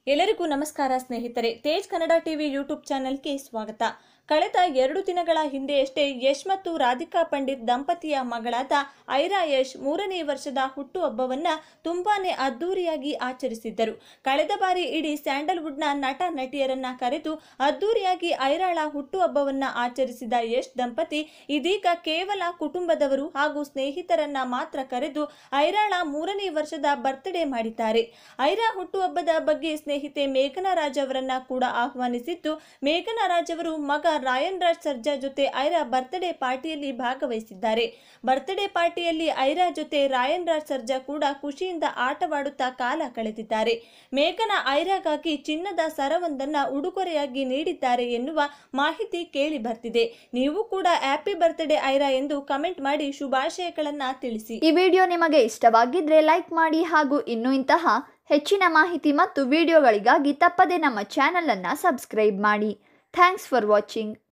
ಎಲ್ಲರಿಗೂ ನಮಸ್ಕಾರ ಸ್ನೇಹಿತರೆ ತೇಜ್ ಕನ್ನಡ ಟಿವಿ ಯೂಟ್ಯೂಬ್ ಚಾನೆಲ್ಗೆ ಸ್ವಾಗತ ಕಳೆದ ಎರಡು ದಿನಗಳ ಹಿಂದೆಯಷ್ಟೇ ಯಶ್ ಮತ್ತು ರಾಧಿಕಾ ಪಂಡಿತ್ ದಂಪತಿಯ ಮಗಳಾದ ಐರಾ ಯಶ್ ಮೂರನೇ ವರ್ಷದ ಹುಟ್ಟುಹಬ್ಬವನ್ನ ತುಂಬಾನೇ ಅದ್ದೂರಿಯಾಗಿ ಆಚರಿಸಿದ್ದರು ಕಳೆದ ಬಾರಿ ಇಡೀ ಸ್ಯಾಂಡಲ್ವುಡ್ನ ನಟ ನಟಿಯರನ್ನ ಕರೆದು ಅದ್ದೂರಿಯಾಗಿ ಐರಾಳ ಹುಟ್ಟುಹಬ್ಬವನ್ನ ಆಚರಿಸಿದ ಯಶ್ ದಂಪತಿ ಇದೀಗ ಕೇವಲ ಕುಟುಂಬದವರು ಹಾಗೂ ಸ್ನೇಹಿತರನ್ನ ಮಾತ್ರ ಕರೆದು ಐರಾಳ ಮೂರನೇ ವರ್ಷದ ಬರ್ತ್ಡೇ ಮಾಡಿದ್ದಾರೆ ಐರಾ ಹುಟ್ಟುಹಬ್ಬದ ಬಗ್ಗೆ ಸ್ನೇಹಿತೆ ಮೇಘನಾ ರಾಜ್ ಅವರನ್ನ ಕೂಡ ಆಹ್ವಾನಿಸಿದ್ದು ಮೇಘನಾ ರಾಜ್ ಅವರು ಮಗ ರಾಯನ್ ರಾಜ್ ಸರ್ಜಾ ಜೊತೆ ಐರಾ ಬರ್ತ್ಡೇ ಪಾರ್ಟಿಯಲ್ಲಿ ಭಾಗವಹಿಸಿದ್ದಾರೆ ಬರ್ತ್ಡೇ ಪಾರ್ಟಿಯಲ್ಲಿ ಐರಾ ಜೊತೆ ರಾಯನ್ ರಾಜ್ ಸರ್ಜಾ ಕೂಡ ಖುಷಿಯಿಂದ ಆಟವಾಡುತ್ತಾ ಕಾಲ ಕಳೆದಿದ್ದಾರೆ ಮೇಘನಾ ಐರಾಗಾಗಿ ಚಿನ್ನದ ಸರವೊಂದನ್ನ ಉಡುಗೊರೆಯಾಗಿ ನೀಡಿದ್ದಾರೆ ಎನ್ನುವ ಮಾಹಿತಿ ಕೇಳಿ ಬರ್ತಿದೆ ನೀವು ಕೂಡ ಹ್ಯಾಪಿ ಬರ್ತ್ಡೇ ಐರಾ ಎಂದು ಕಮೆಂಟ್ ಮಾಡಿ ಶುಭಾಶಯಗಳನ್ನ ತಿಳಿಸಿ ಈ ವಿಡಿಯೋ ನಿಮಗೆ ಇಷ್ಟವಾಗಿದ್ರೆ ಲೈಕ್ ಮಾಡಿ ಹಾಗೂ ಇನ್ನೂ ಇಂತಹ ಹೆಚ್ಚಿನ ಮಾಹಿತಿ ಮತ್ತು ವಿಡಿಯೋಗಳಿಗಾಗಿ ತಪ್ಪದೇ ನಮ್ಮ ಚಾನಲನ್ನು ಸಬ್ಸ್ಕ್ರೈಬ್ ಮಾಡಿ ಥ್ಯಾಂಕ್ಸ್ ಫಾರ್ ವಾಚಿಂಗ್